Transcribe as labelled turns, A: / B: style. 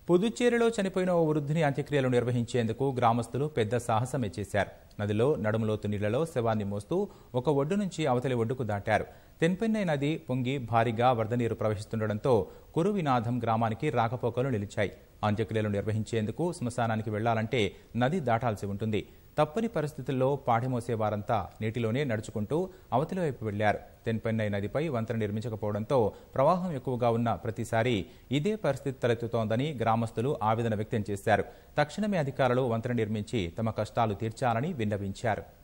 A: పుదుచ్చేరిలో చనిపోయిన ఓ వృద్ధుని అంత్యక్రియలు నిర్వహించేందుకు గ్రామస్తులు పెద్ద సాహసమే చేశారు నదిలో నడుములోతు నీళ్లలో శవాన్ని మోస్తూ ఒక ఒడ్డు నుంచి అవతలి ఒడ్డుకు దాటారు తెన్పెన్నై నది పొంగి భారీగా వరద నీరు ప్రవహిస్తుండటంతో కురువినాథం గ్రామానికి రాకపోకలు నిలిచాయి అంత్యక్రియలు నిర్వహించేందుకు శ్మశానానికి వెళ్లాలంటే నది దాటాల్సి ఉంటుంది తప్పని పరిస్థితుల్లో పాఠమోసే వారంతా నీటిలోనే నడుచుకుంటూ అవతలి వైపు వెళ్లారు తెన్పెన్నై నదిపై వంతెన నిర్మించకపోవడంతో ప్రవాహం ఎక్కువగా ఉన్న ప్రతిసారి ఇదే పరిస్థితి తలెత్తుతోందని గ్రామస్తులు ఆవేదన వ్యక్తం చేశారు తక్షణమే అధికారులు వంతెన నిర్మించి తమ కష్టాలు తీర్చాలని విన్నవించారు